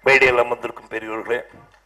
மேடையில் அமர்ந்திருக்கும் பெரியவர்களே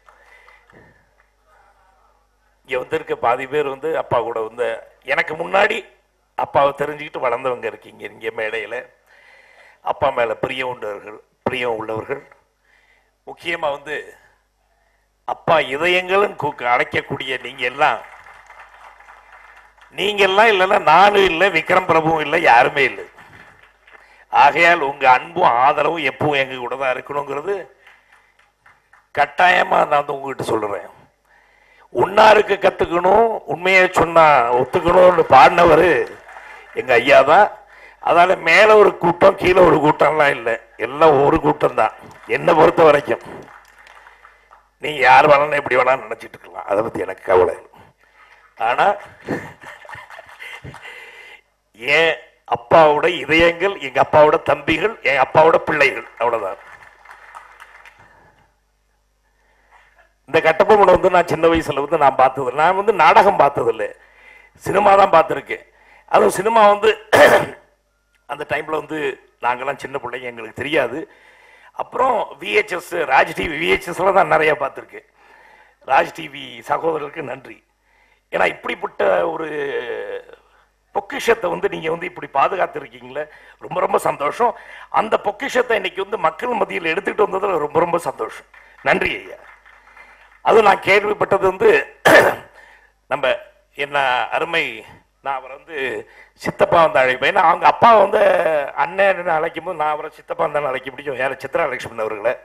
இங்க வந்திருக்க பாதி பேர் வந்து அப்பா கூட வந்து எனக்கு முன்னாடி அப்பாவை தெரிஞ்சுக்கிட்டு வளர்ந்தவங்க இருக்கீங்க இங்க மேடையில அப்பா மேல பிரியம் உள்ளவர்கள் பிரியம் உள்ளவர்கள் முக்கியமா வந்து அப்பா இதயங்களும் கூக்க அழைக்கக்கூடிய நீங்க எல்லாம் நீங்க எல்லாம் இல்லைன்னா நானும் இல்லை விக்ரம் பிரபுவும் இல்லை யாருமே இல்லை ஆகையால் உங்க அன்பும் ஆதரவும் எப்பவும் எங்க கூட தான் இருக்கணுங்கிறது கட்டாயமா நான் வந்து உங்ககிட்ட சொல்றேன் உன்னாருக்கு கத்துக்கணும் உண்மையை சொன்னா ஒத்துக்கணும்னு பாடினவர் எங்க ஐயா தான் அதனால மேல ஒரு கூட்டம் கீழே ஒரு கூட்டம்லாம் இல்லை எல்லாம் ஒரு கூட்டம் தான் என்னை பொறுத்த வரைக்கும் நீ யார் வேணாலும் எப்படி வேணாலும் நினைச்சிட்டு இருக்கலாம் அதை பத்தி எனக்கு கவலை இல்லை. ஆனா என் அப்பாவோட இதயங்கள் எங்க அப்பாவோட தம்பிகள் என் அப்பாவோட பிள்ளைகள் அவ்வளவுதான் இந்த கட்டபொம்மனை வந்து நான் சின்ன வயசுல வந்து நான் பார்த்தது இல்ல. நான் வந்து நாடகம் பார்த்தது இல்லை சினிமா தான் பார்த்துருக்கேன் அதுவும் சினிமா வந்து அந்த டைம்ல வந்து நாங்கெல்லாம் சின்ன பிள்ளைங்க எங்களுக்கு தெரியாது அப்புறம் விஹெச்எஸ் ராஜ் டிவி விஹெச்எஸ்ல தான் நிறைய பார்த்துருக்கேன் ராஜ் டிவி சகோதரருக்கு நன்றி ஏன்னா இப்படிப்பட்ட ஒரு பொக்கிஷத்தை வந்து நீங்க வந்து இப்படி பாதுகாத்திருக்கீங்களே ரொம்ப ரொம்ப சந்தோஷம் அந்த பொக்கிஷத்தை இன்னைக்கு வந்து மக்கள் மத்தியில் எடுத்துக்கிட்டு வந்ததுல ரொம்ப ரொம்ப சந்தோஷம் நன்றி ஐயா அதுவும் நான் கேள்விப்பட்டது வந்து நம்ம என்ன அருமை நான் அவரை வந்து சித்தப்பா வந்து அழைப்பேன் ஏன்னா அவங்க அப்பா வந்து அண்ணன் அழைக்கும் போது நான் அவரை சித்தப்பா தான் அழைக்க முடியும் யார் சித்ரா லட்சுமணன் அவர்களை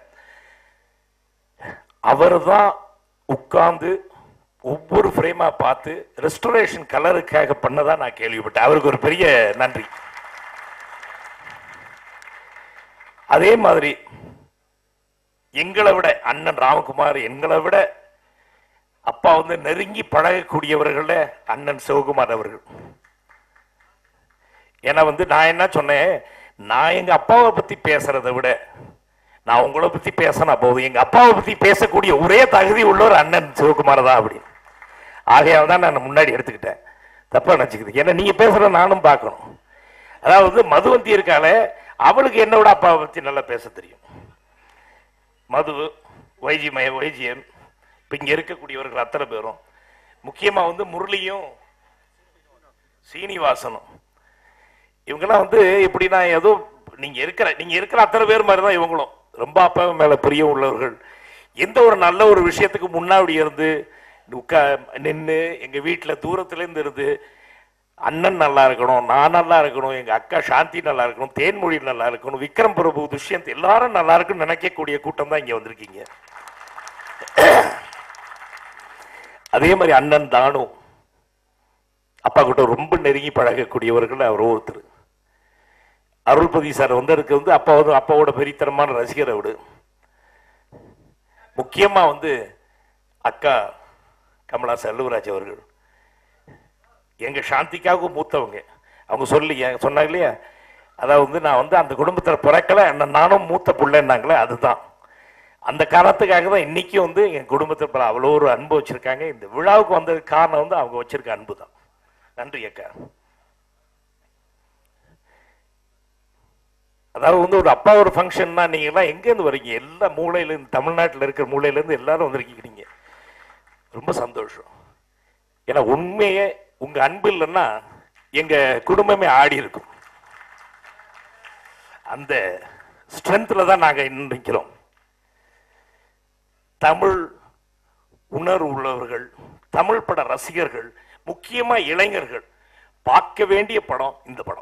அவர் தான் உட்கார்ந்து ஒவ்வொரு ஃப்ரேமா பார்த்து ரெஸ்டோரேஷன் கலருக்காக பண்ணதா நான் கேள்விப்பட்டேன் அவருக்கு ஒரு பெரிய நன்றி அதே மாதிரி எங்களை விட அண்ணன் ராமகுமார் எங்களை விட அப்பா வந்து நெருங்கி பழகக்கூடியவர்கள அண்ணன் சிவகுமார் அவர்கள் ஏன்னா வந்து நான் என்ன சொன்னேன் நான் எங்க அப்பாவை பத்தி பேசுறதை விட நான் உங்களை பத்தி பேசினா போதும் எங்க அப்பாவை பத்தி பேசக்கூடிய ஒரே தகுதி உள்ள ஒரு அண்ணன் சிவகுமார் தான் அப்படின்னு ஆகையால் தான் நான் முன்னாடி எடுத்துக்கிட்டேன் தப்பா நினச்சிக்கிது ஏன்னா நீங்க பேசுற நானும் பார்க்கணும் அதாவது மதுவந்தி இருக்காளே அவளுக்கு என்னோட அப்பாவை பத்தி நல்லா பேச தெரியும் மது வைஜி மய வைஜியன் இப்போ இங்கே இருக்கக்கூடியவர்கள் அத்தனை பேரும் முக்கியமாக வந்து முரளியும் சீனிவாசனும் இவங்கெல்லாம் வந்து இப்படின்னா ஏதோ நீங்கள் இருக்கிற நீங்கள் இருக்கிற அத்தனை பேர் மாதிரி தான் இவங்களும் ரொம்ப அப்பா மேலே பிரியம் உள்ளவர்கள் எந்த ஒரு நல்ல ஒரு விஷயத்துக்கு முன்னாடி இருந்து உட்கா நின்று எங்கள் வீட்டில் தூரத்துலேருந்து இருந்து அண்ணன் நல்லா இருக்கணும் நான் நல்லா இருக்கணும் எங்க அக்கா சாந்தி நல்லா இருக்கணும் தேன்மொழி நல்லா இருக்கணும் விக்ரம் பிரபு துஷ்யந்த் எல்லாரும் நல்லா இருக்குன்னு நினைக்கக்கூடிய கூட்டம் தான் இங்க வந்திருக்கீங்க அதே மாதிரி அண்ணன் தானு அப்பா கிட்ட ரொம்ப நெருங்கி பழகக்கூடியவர்கள் அவர் ஒருத்தர் அருள்பதி சார் வந்ததுக்கு வந்து அப்பா வந்து அப்பாவோட பெரியத்தனமான ரசிகர் அவரு முக்கியமா வந்து அக்கா கமலா செல்வராஜ் அவர்கள் எங்க சாந்திக்காவுக்கு மூத்தவங்க அவங்க சொல்லி சொன்னாங்க இல்லையா அதாவது வந்து நான் வந்து அந்த குடும்பத்தில் பிறக்கல என்ன நானும் மூத்த பிள்ளைன்னாங்களே அதுதான் அந்த காரணத்துக்காக தான் இன்னைக்கும் வந்து என் குடும்பத்தில் பிற- அவ்வளோ ஒரு அன்பு வச்சிருக்காங்க இந்த விழாவுக்கு வந்ததுக்கு காரணம் வந்து அவங்க வச்சிருக்க அன்பு தான் நன்றி அக்கா அதாவது வந்து ஒரு அப்பா ஒரு ஃபங்க்ஷன்னா நீங்க எல்லாம் எங்கேருந்து வரீங்க எல்லா மூலையில இருந்து தமிழ்நாட்டில் இருக்கிற மூலையில இருந்து எல்லாரும் வந்திருக்கீங்க ரொம்ப சந்தோஷம் ஏன்னா உண்மையே உங்க அன்பு இல்லைன்னா எங்க குடும்பமே ஆடி இருக்கும் அந்த ஸ்ட்ரென்த்ல தான் நாங்க இன்னும் நிற்கிறோம் தமிழ் உணர்வு உள்ளவர்கள் தமிழ் பட ரசிகர்கள் முக்கியமா இளைஞர்கள் பார்க்க வேண்டிய படம் இந்த படம்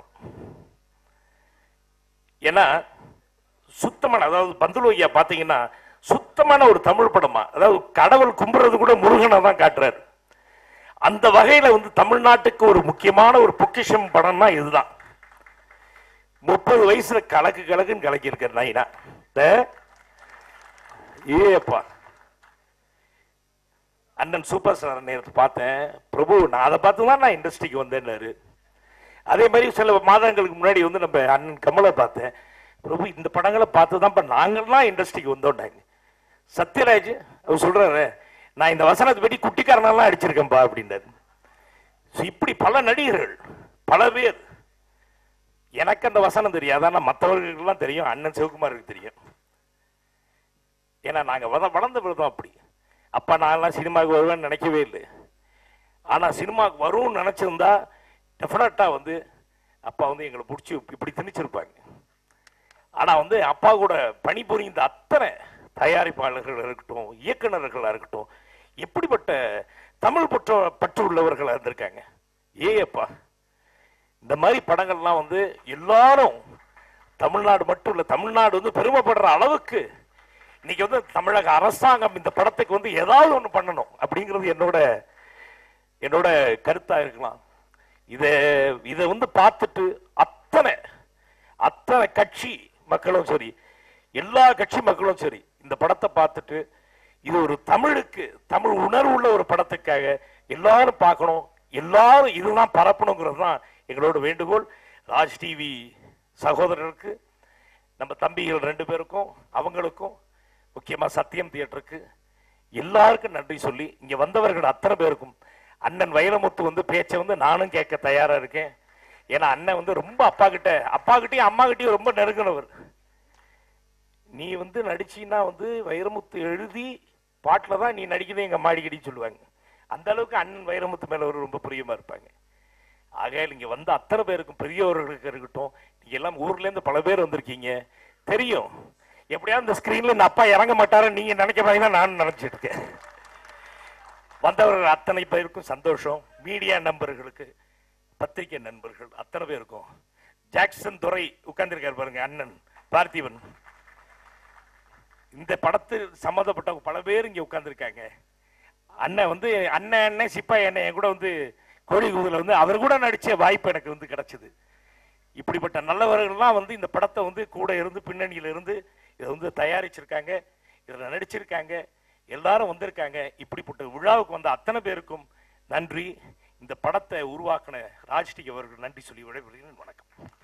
ஏன்னா சுத்தமான அதாவது பந்துலு ஐயா பாத்தீங்கன்னா சுத்தமான ஒரு தமிழ் படமா அதாவது கடவுள் கும்புறது கூட முருகனை தான் காட்டுறாரு அந்த வகையில வந்து தமிழ்நாட்டுக்கு ஒரு முக்கியமான ஒரு பொக்கிஷம் படம்னா இதுதான் முப்பது வயசுல கலக்கு கலக்குன்னு கலக்கி இருக்க நைனா ஏப்பா அண்ணன் சூப்பர் ஸ்டார் நேரத்து பார்த்தேன் பிரபு நான் அதை பார்த்து தான் நான் இண்டஸ்ட்ரிக்கு வந்தேன்னாரு அதே மாதிரி சில மாதங்களுக்கு முன்னாடி வந்து நம்ம அண்ணன் கமலை பார்த்தேன் பிரபு இந்த படங்களை பார்த்து தான் இப்போ நாங்கள்லாம் இண்டஸ்ட்ரிக்கு வந்தோம்னாங்க சத்யராஜ் அவர் சொல்றாரு நான் இந்த வசனத்தை பற்றி குட்டிக்காரனெல்லாம் அடிச்சிருக்கேன்பா அப்படின்னாரு So, இப்படி பல நடிகர்கள் பல பேர் எனக்கு அந்த வசனம் தெரியாது ஆனால் மற்றவர்களுக்கெல்லாம் தெரியும் அண்ணன் சிவகுமாருக்கு தெரியும் ஏன்னா நாங்கள் வள வளர்ந்து விழுந்தோம் அப்படி அப்பா நான்லாம் சினிமாவுக்கு வருவேன்னு நினைக்கவே இல்லை ஆனால் சினிமாவுக்கு வரும்னு நினச்சிருந்தா டெஃபினட்டாக வந்து அப்பா வந்து எங்களை பிடிச்சி இப்படி திணிச்சிருப்பாங்க ஆனால் வந்து அப்பா கூட பணிபுரிந்த அத்தனை தயாரிப்பாளர்கள் இருக்கட்டும் இயக்குனர்களாக இருக்கட்டும் எப்படிப்பட்ட தமிழ் பற்ற பற்று உள்ளவர்களாக இருந்திருக்காங்க ஏ அப்பா இந்த மாதிரி படங்கள்லாம் வந்து எல்லாரும் தமிழ்நாடு மட்டும் இல்லை தமிழ்நாடு வந்து பெருமைப்படுற அளவுக்கு இன்னைக்கு வந்து தமிழக அரசாங்கம் இந்த படத்துக்கு வந்து ஏதாவது ஒன்று பண்ணணும் அப்படிங்கிறது என்னோட என்னோட கருத்தா இருக்கலாம் இதை இதை வந்து பார்த்துட்டு அத்தனை அத்தனை கட்சி மக்களும் சரி எல்லா கட்சி மக்களும் சரி இந்த படத்தை பார்த்துட்டு இது ஒரு தமிழுக்கு தமிழ் உணர்வு உள்ள ஒரு படத்துக்காக எல்லாரும் பார்க்கணும் எல்லாரும் இதுதான் பரப்பணுங்கிறது தான் எங்களோட வேண்டுகோள் ராஜ் டிவி சகோதரருக்கு நம்ம தம்பிகள் ரெண்டு பேருக்கும் அவங்களுக்கும் முக்கியமா சத்தியம் தியேட்டருக்கு எல்லாருக்கும் நன்றி சொல்லி இங்க வந்தவர்கள் அத்தனை பேருக்கும் அண்ணன் வைரமுத்து வந்து பேச்சை வந்து நானும் கேட்க தயாரா இருக்கேன் ஏன்னா அண்ணன் வந்து ரொம்ப அப்பா கிட்ட அப்பா கிட்டயும் அம்மா கிட்டயும் ரொம்ப நெருங்கினவர் நீ வந்து நடிச்சீன்னா வந்து வைரமுத்து எழுதி பாட்டில் தான் நீ நடிக்கணும் எங்க அம்மா அடிக்கடி சொல்லுவாங்க அந்த அளவுக்கு அண்ணன் வைரமுத்து மேல ஒரு ரொம்ப பிரியமா இருப்பாங்க ஆகையால் இங்க வந்த அத்தனை பேருக்கும் பெரியவர்களுக்கு இருக்கட்டும் நீங்க எல்லாம் ஊர்ல இருந்து பல பேர் வந்திருக்கீங்க தெரியும் எப்படியாவது இந்த ஸ்கிரீன்ல இந்த அப்பா இறங்க மாட்டாருன்னு நீங்க நினைக்க மாதிரி தான் நான் நினைச்சிட்டு இருக்கேன் வந்தவர்கள் அத்தனை பேருக்கும் சந்தோஷம் மீடியா நண்பர்களுக்கு பத்திரிகை நண்பர்கள் அத்தனை பேருக்கும் ஜாக்சன் துரை உட்கார்ந்திருக்காரு பாருங்க அண்ணன் பார்த்திபன் இந்த படத்தில் சம்மந்தப்பட்ட பல பேர் இங்க உட்கார்ந்திருக்காங்க அண்ணன் வந்து அண்ணன் அண்ணன் சிப்பாய் அண்ணன் என் கூட வந்து கோழி கூதுல வந்து அவர் கூட நடிச்ச வாய்ப்பு எனக்கு வந்து கிடைச்சது இப்படிப்பட்ட நல்லவர்கள்லாம் வந்து இந்த படத்தை வந்து கூட இருந்து பின்னணியில இருந்து இதை வந்து தயாரிச்சிருக்காங்க இதில் நடிச்சிருக்காங்க எல்லாரும் வந்திருக்காங்க இப்படிப்பட்ட விழாவுக்கு வந்த அத்தனை பேருக்கும் நன்றி இந்த படத்தை உருவாக்கின ராஜ்டிக் அவர்கள் நன்றி சொல்லி விடைபெறுகிறேன் வணக்கம்